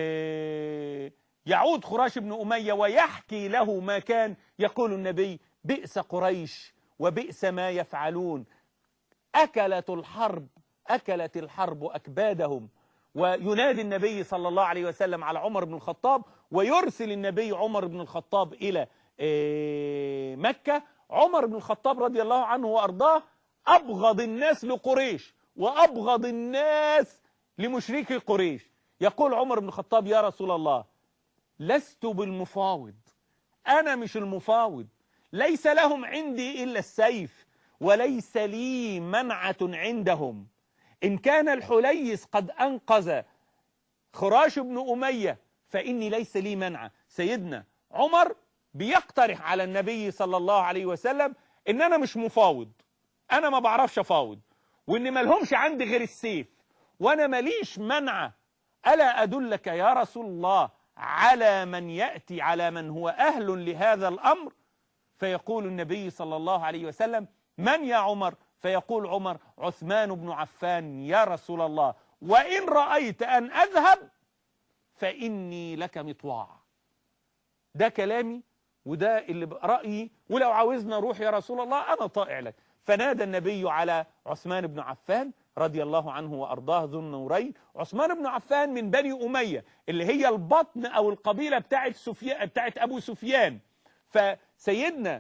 آه، يعود خراش بن أمية ويحكي له ما كان يقول النبي بئس قريش وبئس ما يفعلون أكلت الحرب أكلت الحرب أكبادهم وينادي النبي صلى الله عليه وسلم على عمر بن الخطاب ويرسل النبي عمر بن الخطاب إلى آه، مكة عمر بن الخطاب رضي الله عنه وأرضاه أبغض الناس لقريش وأبغض الناس لمشركي قريش يقول عمر بن الخطاب يا رسول الله لست بالمفاوض أنا مش المفاوض ليس لهم عندي إلا السيف وليس لي منعة عندهم إن كان الحليس قد أنقذ خراش بن أمية فإني ليس لي منعة سيدنا عمر بيقترح على النبي صلى الله عليه وسلم إن أنا مش مفاوض أنا ما بعرفش أفاوض وإن ملهمش عندي غير السيف وأنا ماليش منعة ألا أدلك يا رسول الله على من يأتي على من هو أهل لهذا الأمر فيقول النبي صلى الله عليه وسلم من يا عمر فيقول عمر عثمان بن عفان يا رسول الله وإن رأيت أن أذهب فإني لك مطواع ده كلامي وده اللي رأيي ولو عاوزنا روح يا رسول الله أنا طائع لك فنادى النبي على عثمان بن عفان رضي الله عنه وأرضاه ذو النورين عثمان بن عفان من بني أمية اللي هي البطن أو القبيلة بتاعت, سفيان بتاعت أبو سفيان فسيدنا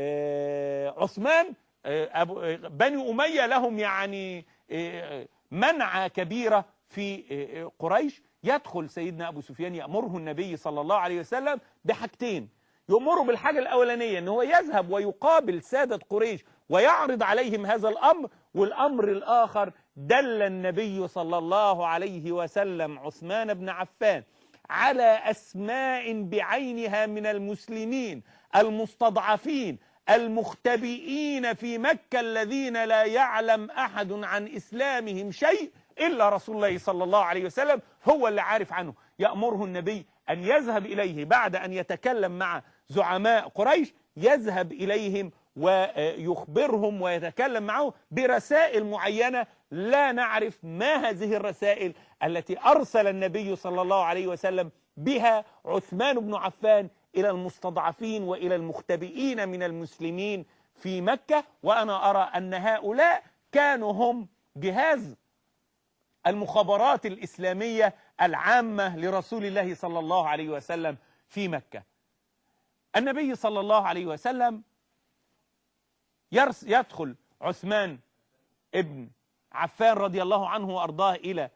عثمان أبو بني أمية لهم يعني منعة كبيرة في قريش يدخل سيدنا أبو سفيان يأمره النبي صلى الله عليه وسلم بحاجتين يأمره بالحاجة الأولانية أنه هو يذهب ويقابل سادة قريش ويعرض عليهم هذا الأمر والأمر الآخر دل النبي صلى الله عليه وسلم عثمان بن عفان على أسماء بعينها من المسلمين المستضعفين المختبئين في مكة الذين لا يعلم أحد عن إسلامهم شيء إلا رسول الله صلى الله عليه وسلم هو اللي عارف عنه يأمره النبي أن يذهب إليه بعد أن يتكلم مع زعماء قريش يذهب إليهم ويخبرهم ويتكلم معه برسائل معينة لا نعرف ما هذه الرسائل التي أرسل النبي صلى الله عليه وسلم بها عثمان بن عفان إلى المستضعفين وإلى المختبئين من المسلمين في مكة وأنا أرى أن هؤلاء كانوا هم جهاز المخابرات الإسلامية العامة لرسول الله صلى الله عليه وسلم في مكة النبي صلى الله عليه وسلم يدخل عثمان ابن عفان رضي الله عنه وأرضاه إلى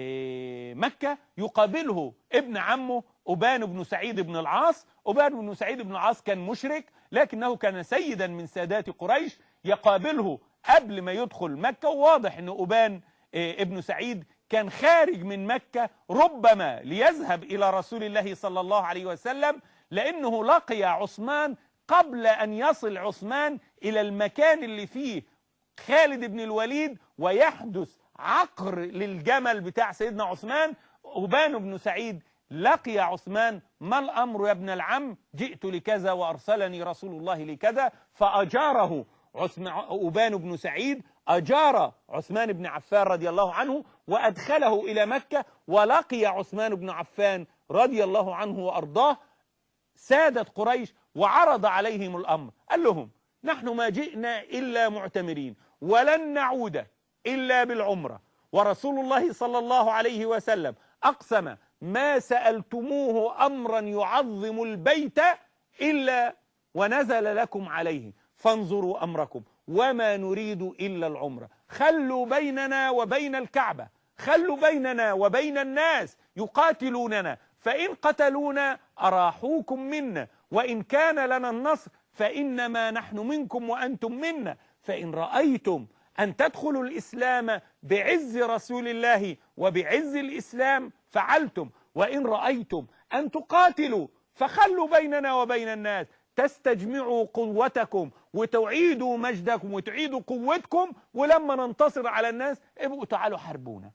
مكة يقابله ابن عمه أبان بن سعيد بن العاص أبان بن سعيد بن العاص كان مشرك لكنه كان سيدا من سادات قريش يقابله قبل ما يدخل مكة وواضح أن أبان ابن سعيد كان خارج من مكة ربما ليذهب إلى رسول الله صلى الله عليه وسلم لأنه لقي عثمان قبل أن يصل عثمان إلى المكان اللي فيه خالد بن الوليد ويحدث عقر للجمل بتاع سيدنا عثمان أبان بن سعيد لقي عثمان ما الأمر يا ابن العم جئت لكذا وأرسلني رسول الله لكذا فأجاره أبان بن سعيد أجار عثمان بن عفان رضي الله عنه وأدخله إلى مكة ولقي عثمان بن عفان رضي الله عنه وأرضاه سادة قريش وعرض عليهم الأمر قال لهم نحن ما جئنا إلا معتمرين ولن نعود إلا بالعمرة ورسول الله صلى الله عليه وسلم أقسم ما سألتموه أمرا يعظم البيت إلا ونزل لكم عليه فانظروا أمركم وما نريد إلا العمرة خلوا بيننا وبين الكعبة خلوا بيننا وبين الناس يقاتلوننا فإن قتلونا أراحوكم منا وإن كان لنا النصر فإنما نحن منكم وأنتم منا فإن رأيتم أن تدخلوا الإسلام بعز رسول الله وبعز الإسلام فعلتم وإن رأيتم أن تقاتلوا فخلوا بيننا وبين الناس تستجمعوا قوتكم وتعيدوا مجدكم وتعيدوا قوتكم ولما ننتصر على الناس ابقوا تعالوا حاربونا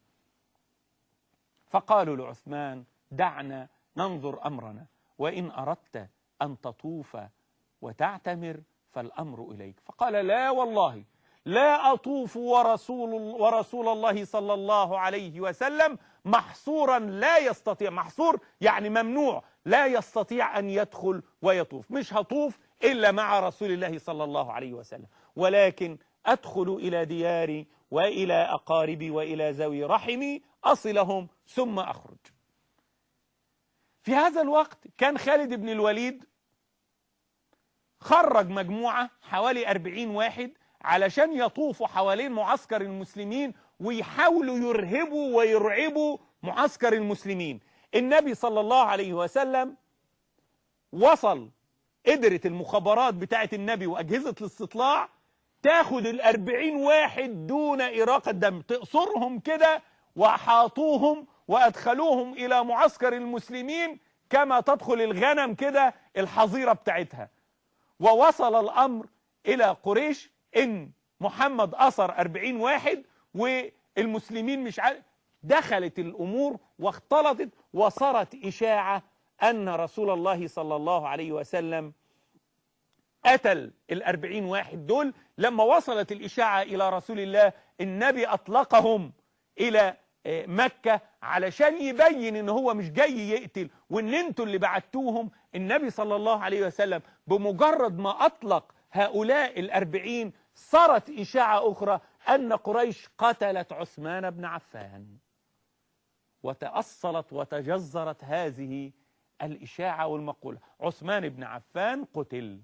فقالوا لعثمان دعنا ننظر أمرنا وإن أردت أن تطوف وتعتمر فالأمر إليك فقال لا والله لا أطوف ورسول, ورسول الله صلى الله عليه وسلم محصورا لا يستطيع محصور يعني ممنوع لا يستطيع أن يدخل ويطوف مش هطوف إلا مع رسول الله صلى الله عليه وسلم ولكن أدخل إلى دياري وإلى أقاربي وإلى ذوي رحمي أصلهم ثم أخرج في هذا الوقت كان خالد بن الوليد خرج مجموعة حوالي أربعين واحد علشان يطوفوا حوالين معسكر المسلمين ويحاولوا يرهبوا ويرعبوا معسكر المسلمين النبي صلى الله عليه وسلم وصل قدرت المخابرات بتاعت النبي وأجهزة الاستطلاع تاخد الأربعين واحد دون إراقة دم تقصرهم كده وحاطوهم وأدخلوهم إلى معسكر المسلمين كما تدخل الغنم كده الحظيرة بتاعتها ووصل الأمر إلى قريش إن محمد أسر أربعين واحد والمسلمين مش عارف دخلت الأمور واختلطت وصارت إشاعة أن رسول الله صلى الله عليه وسلم قتل الأربعين واحد دول لما وصلت الإشاعة إلى رسول الله النبي أطلقهم إلى مكة علشان يبين ان هو مش جاي يقتل وان انتوا اللي بعتوهم النبي صلى الله عليه وسلم بمجرد ما اطلق هؤلاء الاربعين صارت اشاعة اخرى ان قريش قتلت عثمان بن عفان وتأصلت وتجذرت هذه الاشاعة والمقولة عثمان بن عفان قتل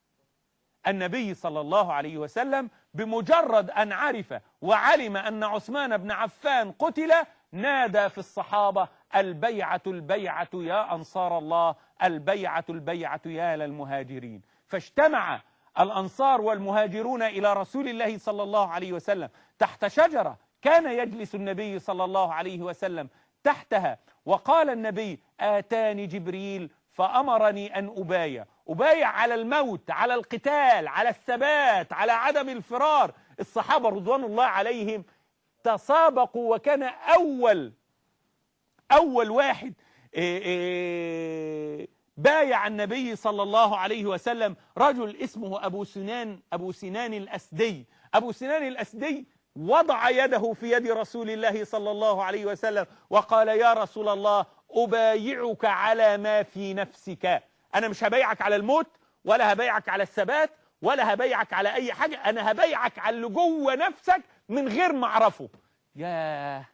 النبي صلى الله عليه وسلم بمجرد أن عرف وعلم أن عثمان بن عفان قتل نادى في الصحابة البيعة البيعة يا أنصار الله البيعة البيعة يا للمهاجرين فاجتمع الأنصار والمهاجرون إلى رسول الله صلى الله عليه وسلم تحت شجرة كان يجلس النبي صلى الله عليه وسلم تحتها وقال النبي آتاني جبريل فأمرني أن أبايع أبايع على الموت على القتال على الثبات على عدم الفرار الصحابة رضوان الله عليهم تسابقوا وكان أول أول واحد إيه إيه بايع النبي صلى الله عليه وسلم رجل اسمه أبو سنان أبو سنان الأسدي أبو سنان الأسدي وضع يده في يد رسول الله صلى الله عليه وسلم وقال يا رسول الله أبايعك على ما في نفسك أنا مش هبايعك على الموت ولا هبايعك على الثبات ولا هبايعك على أي حاجة أنا هبايعك على اللي جوه نفسك من غير ما أعرفه ياه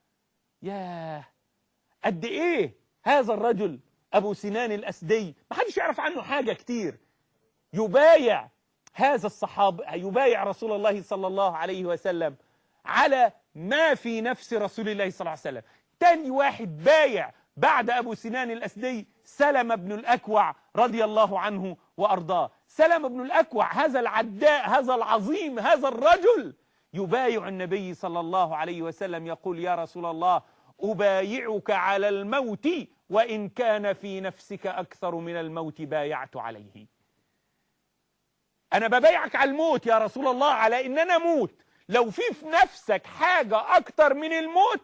ياه قد إيه هذا الرجل أبو سنان الأسدي ما حدش يعرف عنه حاجة كتير يبايع هذا الصحاب يبايع رسول الله صلى الله عليه وسلم على ما في نفس رسول الله صلى الله عليه وسلم تاني واحد بايع بعد أبو سنان الأسدي سلم بن الأكوع رضي الله عنه وأرضاه سلم بن الأكوع هذا العداء هذا العظيم هذا الرجل يبايع النبي صلى الله عليه وسلم يقول يا رسول الله أبايعك على الموت وإن كان في نفسك أكثر من الموت بايعت عليه أنا ببايعك على الموت يا رسول الله على إن أنا موت لو في في نفسك حاجة أكتر من الموت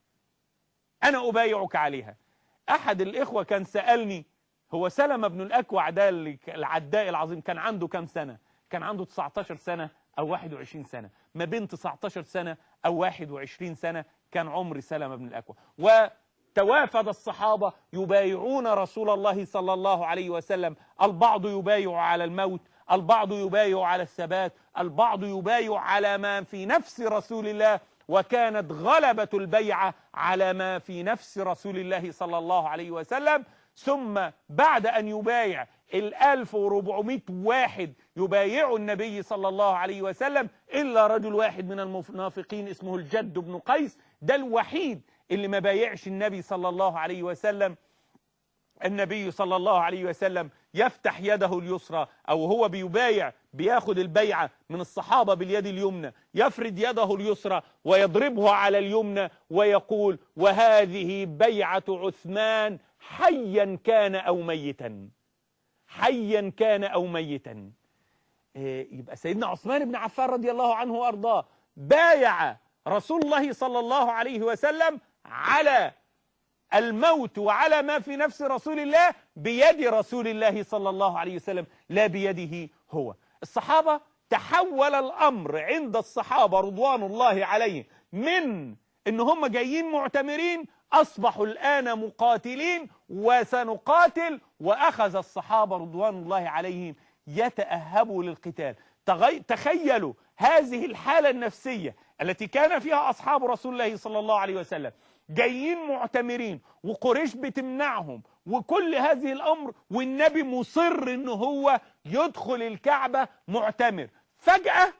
أنا أبايعك عليها أحد الإخوة كان سألني هو سلمة بن الأكوع ده العداء العظيم كان عنده كام سنة كان عنده 19 سنة أو 21 سنة ما بين 19 سنة أو 21 سنة كان عمر سلمة بن الأكوع وتوافد الصحابة يبايعون رسول الله صلى الله عليه وسلم البعض يبايع على الموت البعض يبايع على الثبات البعض يبايع على ما في نفس رسول الله وكانت غلبة البيعة على ما في نفس رسول الله صلى الله عليه وسلم ثم بعد أن يبايع الألف وربعمائة واحد يبايع النبي صلى الله عليه وسلم إلا رجل واحد من المنافقين اسمه الجد بن قيس ده الوحيد اللي ما بايعش النبي صلى الله عليه وسلم النبي صلى الله عليه وسلم يفتح يده اليسرى أو هو بيبايع بياخد البيعة من الصحابة باليد اليمنى يفرد يده اليسرى ويضربه على اليمنى ويقول وهذه بيعة عثمان حيا كان أو ميتا حيا كان أو ميتا يبقى سيدنا عثمان بن عفان رضي الله عنه وأرضاه بايع رسول الله صلى الله عليه وسلم على الموت وعلى ما في نفس رسول الله بيد رسول الله صلى الله عليه وسلم لا بيده هو الصحابة تحول الأمر عند الصحابة رضوان الله عليهم من ان هم جايين معتمرين أصبحوا الآن مقاتلين وسنقاتل وأخذ الصحابة رضوان الله عليهم يتأهبوا للقتال تخيلوا هذه الحالة النفسية التي كان فيها أصحاب رسول الله صلى الله عليه وسلم جايين معتمرين وقريش بتمنعهم وكل هذه الأمر والنبي مصر ان هو يدخل الكعبة معتمر فجأة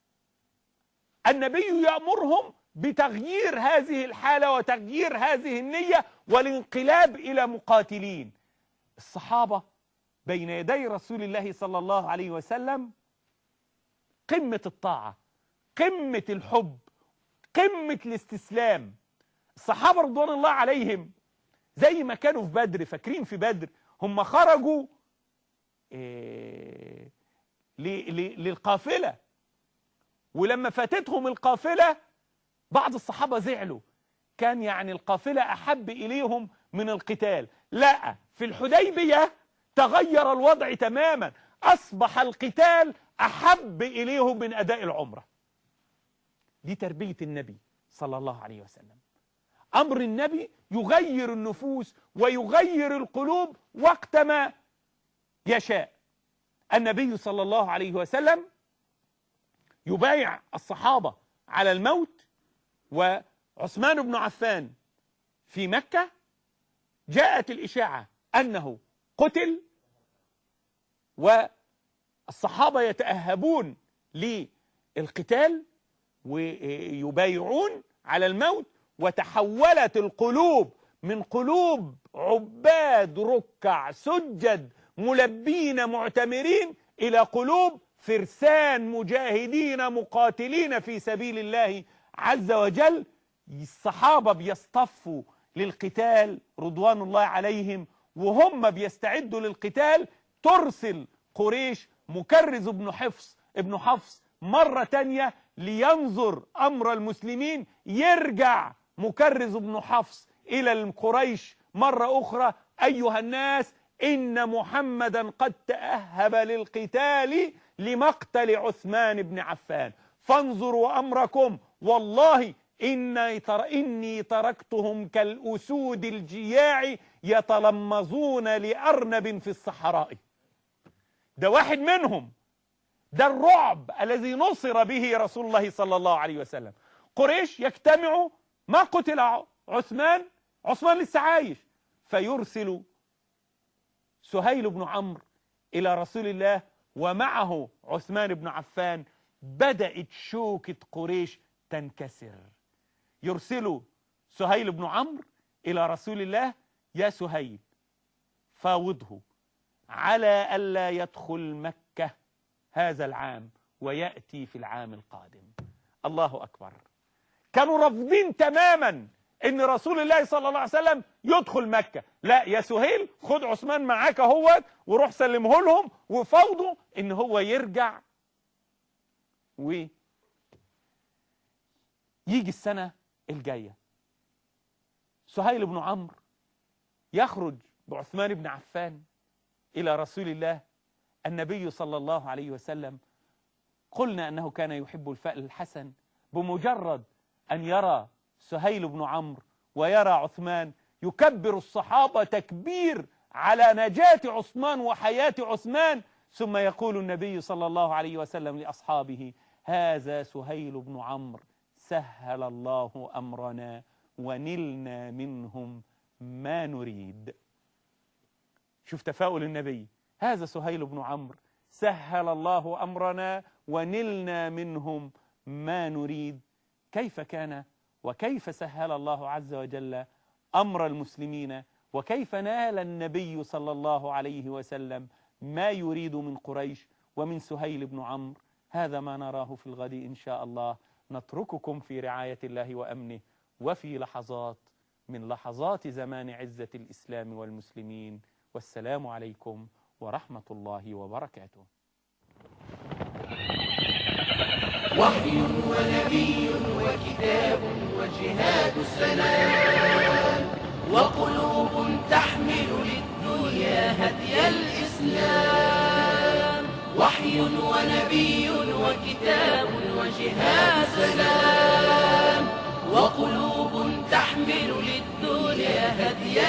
النبي يأمرهم بتغيير هذه الحالة وتغيير هذه النية والانقلاب إلى مقاتلين الصحابة بين يدي رسول الله صلى الله عليه وسلم قمة الطاعة قمة الحب قمة الاستسلام الصحابة رضوان الله عليهم زي ما كانوا في بدر فاكرين في بدر هم خرجوا إيه ل- ل- للقافلة ولما فاتتهم القافلة بعض الصحابة زعلوا كان يعني القافلة أحب إليهم من القتال لا في الحديبية تغير الوضع تماما أصبح القتال أحب إليهم من أداء العمرة دي تربية النبي صلى الله عليه وسلم أمر النبي يغير النفوس ويغير القلوب وقتما يشاء النبي صلى الله عليه وسلم يبايع الصحابة على الموت وعثمان بن عفان في مكة جاءت الإشاعة أنه قتل والصحابة يتأهبون للقتال ويبايعون على الموت وتحولت القلوب من قلوب عباد ركع سجد ملبين معتمرين إلى قلوب فرسان مجاهدين مقاتلين في سبيل الله عز وجل الصحابة بيصطفوا للقتال رضوان الله عليهم وهم بيستعدوا للقتال ترسل قريش مكرز ابن حفص ابن حفص مرة تانية لينظر أمر المسلمين يرجع مكرز ابن حفص إلى القريش مرة أخرى أيها الناس إن محمدا قد تأهب للقتال لمقتل عثمان بن عفان فانظروا أمركم والله إني, تر إني تركتهم كالأسود الجياع يتلمظون لأرنب في الصحراء ده واحد منهم ده الرعب الذي نصر به رسول الله صلى الله عليه وسلم قريش يجتمعوا ما قتل عثمان عثمان لسه عايش فيرسل سهيل بن عمرو إلى رسول الله ومعه عثمان بن عفان بدأت شوكة قريش تنكسر يرسل سهيل بن عمرو إلى رسول الله يا سهيل فاوضه على ألا يدخل مكة هذا العام ويأتي في العام القادم الله أكبر كانوا رافضين تماما ان رسول الله صلى الله عليه وسلم يدخل مكة لا يا سهيل خد عثمان معاك اهوت وروح سلمه لهم وفوضوا ان هو يرجع و يجي السنة الجاية سهيل بن عمرو يخرج بعثمان بن عفان إلى رسول الله النبي صلى الله عليه وسلم قلنا أنه كان يحب الفأل الحسن بمجرد أن يرى سهيل بن عمرو ويرى عثمان يكبر الصحابة تكبير على نجاة عثمان وحياة عثمان ثم يقول النبي صلى الله عليه وسلم لأصحابه هذا سهيل بن عمرو سهل الله أمرنا ونلنا منهم ما نريد شوف تفاؤل النبي هذا سهيل بن عمرو سهل الله أمرنا ونلنا منهم ما نريد كيف كان وكيف سهل الله عز وجل أمر المسلمين وكيف نال النبي صلى الله عليه وسلم ما يريد من قريش ومن سهيل بن عمرو هذا ما نراه في الغد إن شاء الله نترككم في رعاية الله وأمنه وفي لحظات من لحظات زمان عزة الإسلام والمسلمين والسلام عليكم ورحمة الله وبركاته وحي ونبي وكتاب وجهاد سلام وقلوب تحمل للدنيا هدي الإسلام وحي ونبي وكتاب وجهاد سلام وقلوب تحمل للدنيا هدي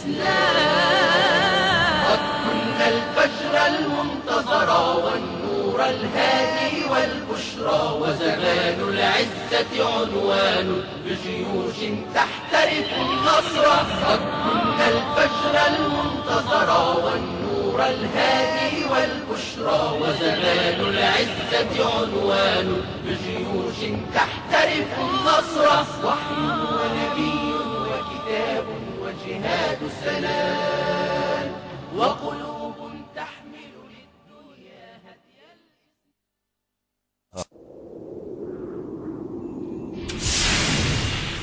الإسلام قد كنا الفجر المنتظر والنور الهادي والبشرى وزمان العزة عنوان بجيوش تحترف النصر قد كنا الفجر المنتظر والنور الهادي والبشرى وزمان العزة عنوان بجيوش تحترف النصر وحي ونبي وكتاب وجهاد سلام وقلوب